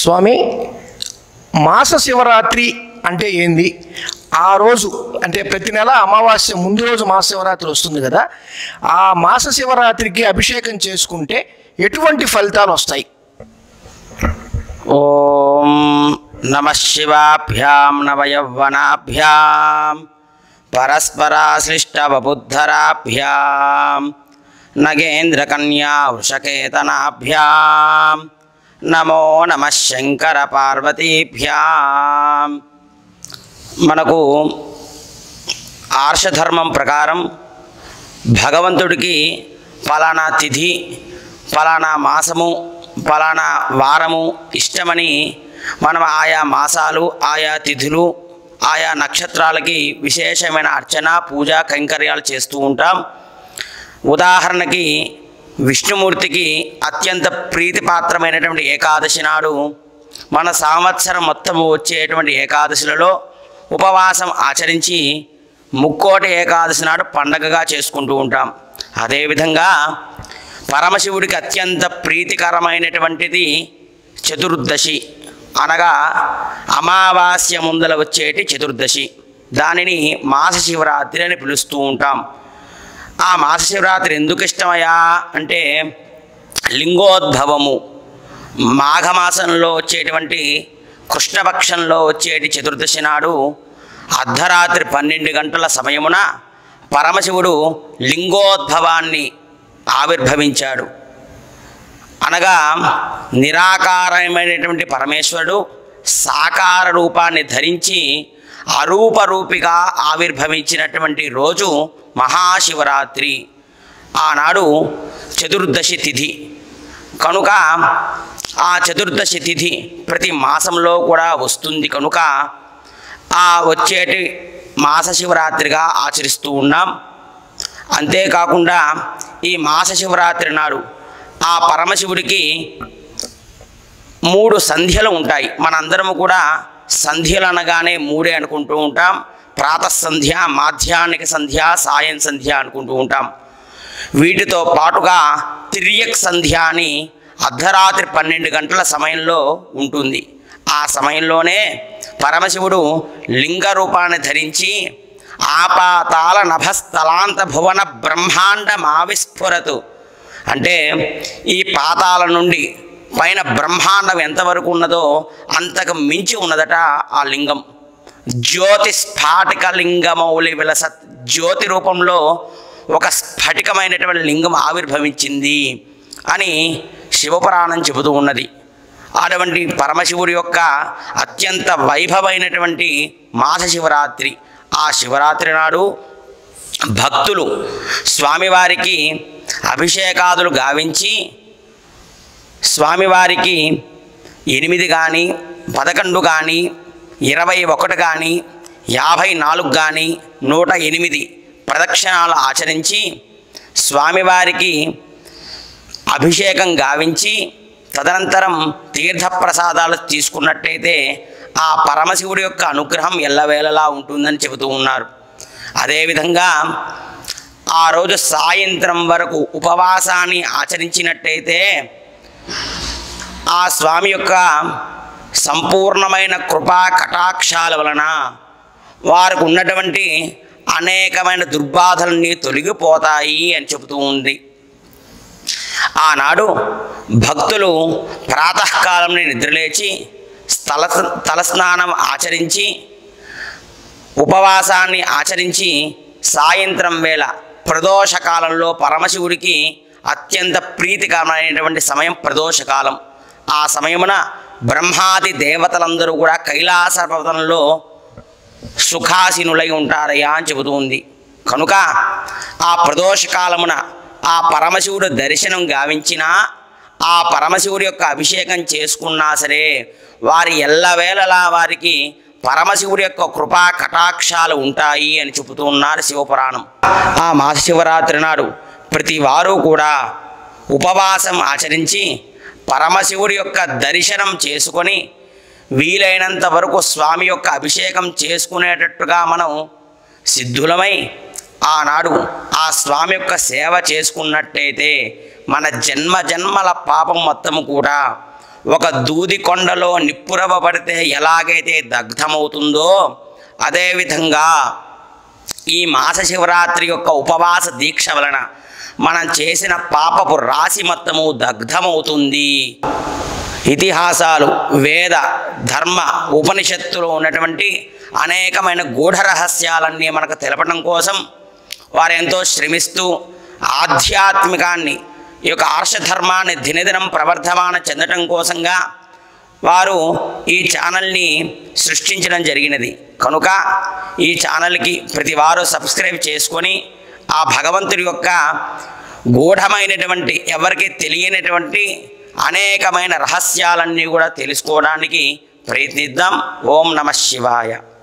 స్వామి మాస శివరాత్రి అంటే ఏంది ఆ రోజు అంటే ప్రతి నెల అమావాస్య ముందు రోజు మాస శివరాత్రి వస్తుంది కదా ఆ మాస శివరాత్రికి అభిషేకం చేసుకుంటే ఎటువంటి ఫలితాలు వస్తాయి ఓం నమ శివాభ్యాం నవయౌవనాభ్యాం పరస్పరాశ్లిష్టవబుద్ధరాభ్యాం నగేంద్రకన్యా వృషకేతనాభ్యాం నమో నమ శంకర పార్వతీభ్యాం మనకు ఆర్షధర్మం ప్రకారం భగవంతుడికి ఫలానా తిథి ఫలానా మాసము ఫలానా వారము ఇష్టమని మనం ఆయా మాసాలు ఆయా తిథులు ఆయా నక్షత్రాలకి విశేషమైన అర్చన పూజ కైంకర్యాలు చేస్తూ ఉంటాం ఉదాహరణకి విష్ణుమూర్తికి అత్యంత ప్రీతిపాత్రమైనటువంటి ఏకాదశి నాడు మన సంవత్సరం మొత్తం వచ్చేటువంటి ఏకాదశులలో ఉపవాసం ఆచరించి ముక్కోటి ఏకాదశి నాడు పండగగా చేసుకుంటూ ఉంటాం అదేవిధంగా పరమశివుడికి అత్యంత ప్రీతికరమైనటువంటిది చతుర్దశి అనగా అమావాస్య ముందల వచ్చేటి చతుర్దశి దానిని మాస శివరాత్రి అని పిలుస్తూ ఉంటాం ఆ మాస శివరాత్రి ఎందుకు ఇష్టమయ్యా అంటే లింగోద్భవము మాఘమాసంలో వచ్చేటువంటి కృష్ణపక్షంలో వచ్చేటి చతుర్దశి నాడు అర్ధరాత్రి పన్నెండు గంటల సమయమున పరమశివుడు లింగోద్భవాన్ని ఆవిర్భవించాడు అనగా నిరాకారమైనటువంటి పరమేశ్వరుడు సాకార రూపాన్ని ధరించి అరూప రూపిగా ఆవిర్భవించినటువంటి రోజు మహాశివరాత్రి ఆనాడు చతుర్దశి తిథి కనుక ఆ చతుర్దశి తిథి ప్రతి మాసంలో కూడా వస్తుంది కనుక ఆ వచ్చేటి మాస శివరాత్రిగా ఆచరిస్తూ ఉన్నాం అంతేకాకుండా ఈ మాస శివరాత్రి నాడు ఆ పరమశివుడికి మూడు సంధ్యలు ఉంటాయి మనందరము కూడా సంధ్యలు అనగానే మూడే అనుకుంటూ ఉంటాం ప్రాతఃసంధ్య మాధ్యాహ్నిక సంధ్య సాయం సంధ్య అనుకుంటూ ఉంటాం వీటితో పాటుగా తిర్యక్ సంధ్య అని అర్ధరాత్రి పన్నెండు గంటల సమయంలో ఉంటుంది ఆ సమయంలోనే పరమశివుడు లింగ రూపాన్ని ధరించి ఆపాతాల నభస్థలాంత భువన బ్రహ్మాండమావిస్ఫురతు అంటే ఈ పాతాల నుండి పైన బ్రహ్మాండం ఎంతవరకు ఉన్నదో అంతకు మించి ఉన్నదట ఆ లింగం జ్యోతి స్ఫాటిక లింగమౌలి విలసత్ జ్యోతి రూపంలో ఒక స్ఫటికమైనటువంటి లింగం ఆవిర్భవించింది అని శివపురాణం చెబుతూ ఉన్నది అటువంటి పరమశివుడి యొక్క అత్యంత వైభవమైనటువంటి మాస శివరాత్రి ఆ శివరాత్రి నాడు భక్తులు స్వామివారికి అభిషేకాదులు గావించి స్వామివారికి ఎనిమిది కానీ పదకొండు కానీ ఇరవై ఒకటి కానీ యాభై నాలుగు కానీ నూట ఎనిమిది ప్రదక్షిణాలు ఆచరించి స్వామివారికి అభిషేకం గావించి తదనంతరం తీర్థప్రసాదాలు తీసుకున్నట్టయితే ఆ పరమశివుడి యొక్క అనుగ్రహం ఎల్లవేళలా ఉంటుందని చెబుతూ ఉన్నారు అదేవిధంగా ఆ రోజు సాయంత్రం వరకు ఉపవాసాన్ని ఆచరించినట్టయితే ఆ స్వామి యొక్క సంపూర్ణమైన కృపా కటాక్షాల వలన వారికి ఉన్నటువంటి అనేకమైన దుర్బాధలన్నీ తొలగిపోతాయి అని చెబుతూ ఉంది ఆనాడు భక్తులు ప్రాతకాలంలో నిద్రలేచి స్థల తలస్నానం ఆచరించి ఉపవాసాన్ని ఆచరించి సాయంత్రం వేళ ప్రదోషకాలంలో పరమశివుడికి అత్యంత ప్రీతికరమైనటువంటి సమయం ప్రదోషకాలం ఆ సమయమున బ్రహ్మాది దేవతలందరూ కూడా కైలాస పర్వతంలో సుఖాసీనులై ఉంటారయ్యా అని చెబుతూ ఉంది కనుక ఆ ప్రదోషకాలమున ఆ పరమశివుడు దర్శనం గావించినా ఆ పరమశివుడి యొక్క అభిషేకం చేసుకున్నా సరే వారి ఎల్లవేళలా వారికి పరమశివుడి యొక్క కృపా కటాక్షాలు ఉంటాయి అని చెబుతూ ఉన్నారు శివపురాణం ఆ మాస శివరాత్రి నాడు ప్రతి వారు కూడా ఉపవాసం ఆచరించి పరమశివుడి యొక్క దర్శనం చేసుకొని వీలైనంత వరకు స్వామి యొక్క అభిషేకం చేసుకునేటట్టుగా మనం సిద్ధులమై ఆనాడు ఆ స్వామి యొక్క సేవ చేసుకున్నట్టయితే మన జన్మ జన్మల పాపం మొత్తం కూడా ఒక దూది కొండలో నిప్పురవ్వబడితే ఎలాగైతే దగ్ధమవుతుందో అదేవిధంగా ఈ మాస శివరాత్రి యొక్క ఉపవాస దీక్ష వలన మనం చేసిన పాపపు రాశి మొత్తము దగ్ధమవుతుంది ఇతిహాసాలు వేద ధర్మ ఉపనిషత్తులో ఉన్నటువంటి అనేకమైన గూఢ రహస్యాలన్నీ మనకు తెలపడం కోసం వారు ఎంతో శ్రమిస్తూ ఆధ్యాత్మికాన్ని ఈ యొక్క ఆర్షధర్మాన్ని దినదినం ప్రవర్ధమాన చెందటం కోసంగా వారు ఈ ఛానల్ని సృష్టించడం జరిగినది కనుక ఈ ఛానల్కి ప్రతి వారు సబ్స్క్రైబ్ చేసుకొని ఆ భగవంతుడి యొక్క గూఢమైనటువంటి ఎవరికి తెలియనటువంటి అనేకమైన రహస్యాలన్నీ కూడా తెలుసుకోవడానికి ప్రయత్నిద్దాం ఓం నమ శివాయ